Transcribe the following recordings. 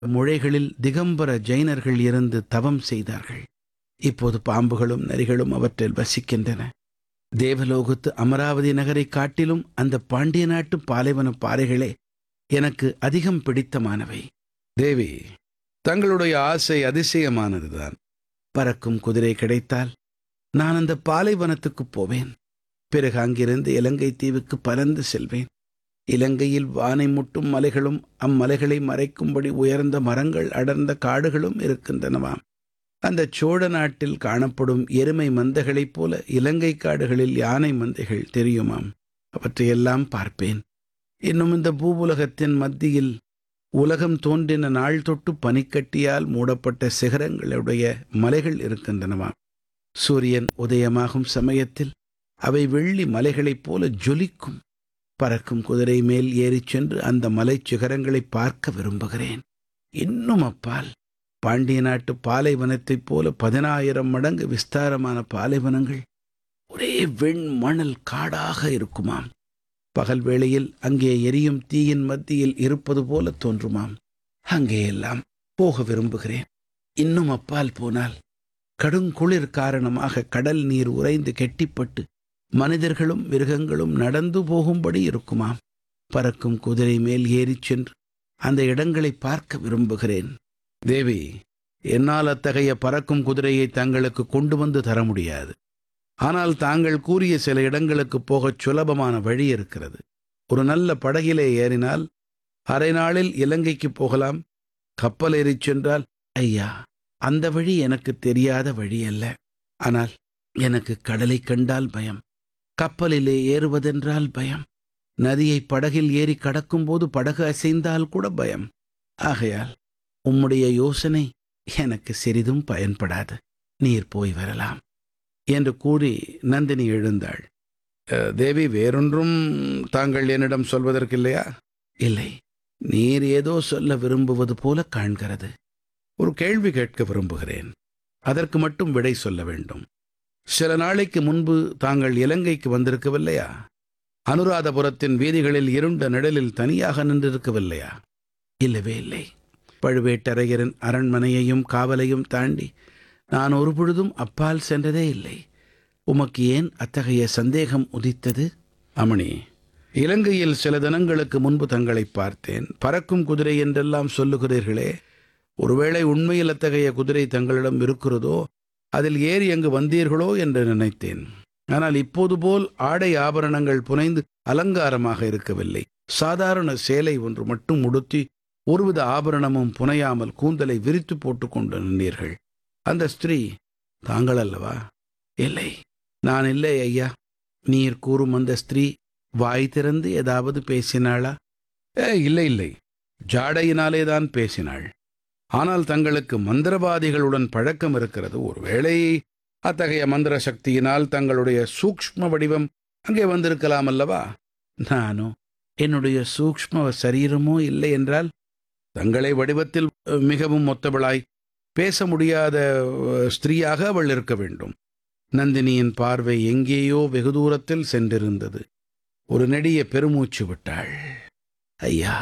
முழைகளில் திகம்பர ஜைனர்கள் இருந்து தவம் செய்தார்கள் இப்போது பாம்புகளும் நரிகளும் அவற்றில் வசிக்கின்றன தேவலோகத்து அமராவதி நகரைக் காட்டிலும் அந்த பாண்டிய நாட்டு பாலைவன பாறைகளே எனக்கு அதிகம் பிடித்தமானவை தேவி தங்களுடைய ஆசை அதிசயமானதுதான் பறக்கும் குதிரை கிடைத்தால் நான் அந்த பாலைவனத்துக்குப் போவேன் பிறகு அங்கிருந்து இலங்கை தீவுக்கு பறந்து செல்வேன் இலங்கையில் வானை முட்டும் மலைகளும் அம்மலைகளை மறைக்கும்படி உயர்ந்த மரங்கள் அடர்ந்த காடுகளும் இருக்கின்றனவாம் அந்த சோழ நாட்டில் காணப்படும் எருமை மந்தைகளைப் போல இலங்கை காடுகளில் யானை மந்தைகள் தெரியுமாம் அவற்றையெல்லாம் பார்ப்பேன் இன்னும் இந்த பூவுலகத்தின் மத்தியில் உலகம் தோன்றின நாள் தொட்டு பனிக்கட்டியால் மூடப்பட்ட சிகரங்களுடைய மலைகள் இருக்கின்றனவாம் சூரியன் உதயமாகும் சமயத்தில் அவை வெள்ளி மலைகளைப் போல ஜொலிக்கும் பறக்கும் குதிரை மேல் ஏறிச் சென்று அந்த மலைச் சிகரங்களை பார்க்க விரும்புகிறேன் இன்னும் அப்பால் பாண்டிய நாட்டு பாலைவனத்தைப் போல பதினாயிரம் மடங்கு விஸ்தாரமான பாலைவனங்கள் ஒரே வெண்மணல் காடாக இருக்குமாம் பகல் வேளையில் அங்கே எரியும் தீயின் மத்தியில் இருப்பது போல தோன்றுமாம் அங்கேயெல்லாம் போக விரும்புகிறேன் இன்னும் அப்பால் போனால் கடுங்குளிர் காரணமாக கடல் நீர் உறைந்து கெட்டிப்பட்டு மனிதர்களும் மிருகங்களும் நடந்து போகும்படி இருக்குமாம் பறக்கும் குதிரை மேல் ஏறிச் சென்று அந்த இடங்களை பார்க்க விரும்புகிறேன் தேவி என்னால் அத்தகைய பறக்கும் குதிரையை தங்களுக்கு கொண்டு வந்து தர முடியாது ஆனால் தாங்கள் கூறிய சில இடங்களுக்கு போகச் சுலபமான வழி இருக்கிறது ஒரு நல்ல படகிலே ஏறினால் அரை நாளில் இலங்கைக்கு போகலாம் கப்பல் ஏறிச் சென்றால் ஐயா அந்த வழி எனக்கு தெரியாத வழி அல்ல ஆனால் எனக்கு கடலை கண்டால் பயம் கப்பலிலே ஏறுவதென்றால் பயம் நதியை படகில் ஏறி கடக்கும்போது படகு அசைந்தால் கூட பயம் ஆகையால் உம்முடைய யோசனை எனக்கு சிறிதும் பயன்படாது நீர் போய் வரலாம் என்று கூறி நந்தினி எழுந்தாள் "அஹ், தேவி வேறொன்றும் தாங்கள் என்னிடம் சொல்வதற்கில்லையா இல்லை நீர் ஏதோ சொல்ல விரும்புவது போல காண்கிறது ஒரு கேள்வி கேட்க விரும்புகிறேன் அதற்கு மட்டும் விடை சொல்ல வேண்டும் சில நாளைக்கு முன்பு தாங்கள் இலங்கைக்கு வந்திருக்கவில்லையா அனுராதபுரத்தின் வீதிகளில் இருண்ட நிழலில் தனியாக நின்றிருக்கவில்லையா இல்லவே இல்லை பழுவேட்டரையரின் அரண்மனையையும் காவலையும் தாண்டி நான் ஒரு பொழுதும் அப்பால் சென்றதே இல்லை உமக்கு ஏன் அத்தகைய சந்தேகம் உதித்தது அமணி இலங்கையில் சில தினங்களுக்கு முன்பு தங்களை பார்த்தேன் பறக்கும் குதிரை என்றெல்லாம் சொல்லுகிறீர்களே ஒருவேளை உண்மையில் அத்தகைய குதிரை தங்களிடம் இருக்கிறதோ அதில் ஏறி அங்கு வந்தீர்களோ என்று நினைத்தேன் ஆனால் இப்போது போல் ஆடை ஆபரணங்கள் புனைந்து அலங்காரமாக இருக்கவில்லை சாதாரண சேலை ஒன்று மட்டும் உடுத்தி ஒருவித ஆபரணமும் புனையாமல் கூந்தலை விரித்து போட்டுக்கொண்டு நின்றீர்கள் அந்த ஸ்திரீ தாங்கள் அல்லவா இல்லை நான் இல்லை ஐயா நீர் கூறும் அந்த ஸ்திரீ வாய் திறந்து ஏதாவது பேசினாளா ஏ இல்லை இல்லை ஜாடையினாலே தான் பேசினாள் ஆனால் தங்களுக்கு மந்திரவாதிகளுடன் பழக்கம் இருக்கிறது ஒருவேளை அத்தகைய மந்திர சக்தியினால் தங்களுடைய சூக்ஷ்ம வடிவம் அங்கே வந்திருக்கலாம் அல்லவா நானோ என்னுடைய சூக்ஷ்ம சரீரமோ இல்லை என்றால் தங்களை வடிவத்தில் அஹ், மிகவும் ஒத்தவளாய் பேச முடியாத அஹ், ஸ்திரீயாக அவள் இருக்க வேண்டும் நந்தினியின் பார்வை எங்கேயோ வெகு தூரத்தில் சென்றிருந்தது ஒரு நெடிய பெருமூச்சு விட்டாள் ஐயா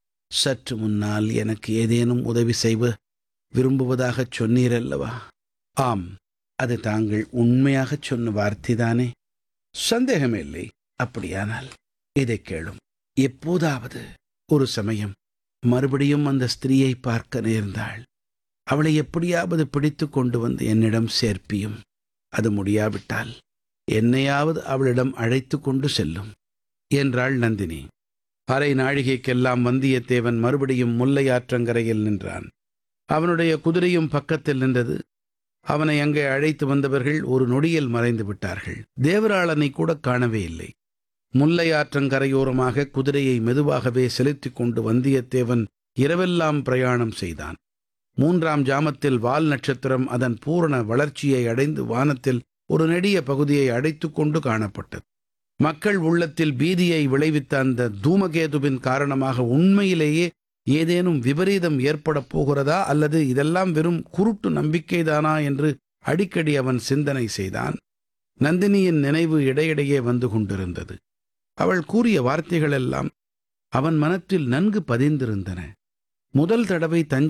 சற்று முன்னால் எனக்கு ஏதேனும் உதவி செய்வ விரும்புவதாகச் சொன்னீரல்லவா ஆம் அது தாங்கள் உண்மையாகச் சொன்ன வார்த்தைதானே சந்தேகமே இல்லை அப்படியானால் இதைக் கேளும் எப்போதாவது ஒரு சமயம் மறுபடியும் அந்த ஸ்திரீயை பார்க்க நேர்ந்தாள் அவளை எப்படியாவது பிடித்து கொண்டு வந்து என்னிடம் சேர்ப்பியும் அது முடியாவிட்டால் என்னையாவது அவளிடம் அழைத்து கொண்டு செல்லும் என்றாள் நந்தினி அரை நாழிகைக்கெல்லாம் வந்தியத்தேவன் மறுபடியும் முல்லை ஆற்றங்கரையில் நின்றான் அவனுடைய குதிரையும் பக்கத்தில் நின்றது அவனை அங்கே அழைத்து வந்தவர்கள் ஒரு நொடியில் மறைந்து விட்டார்கள் தேவராளனை கூட காணவே இல்லை முல்லை ஆற்றங்கரையோரமாக குதிரையை மெதுவாகவே செலுத்திக் கொண்டு வந்தியத்தேவன் இரவெல்லாம் பிரயாணம் செய்தான் மூன்றாம் ஜாமத்தில் வால் நட்சத்திரம் அதன் பூரண வளர்ச்சியை அடைந்து வானத்தில் ஒரு நெடிய பகுதியை அடைத்துக் கொண்டு காணப்பட்டது மக்கள் உள்ளத்தில் பீதியை விளைவித்த அந்த தூமகேதுவின் காரணமாக உண்மையிலேயே ஏதேனும் விபரீதம் ஏற்படப் போகிறதா அல்லது இதெல்லாம் வெறும் குருட்டு நம்பிக்கைதானா என்று அடிக்கடி அவன் சிந்தனை செய்தான் நந்தினியின் நினைவு இடையிடையே வந்து கொண்டிருந்தது அவள் கூறிய வார்த்தைகளெல்லாம் அவன் மனத்தில் நன்கு பதிந்திருந்தன முதல் தடவை தஞ்சை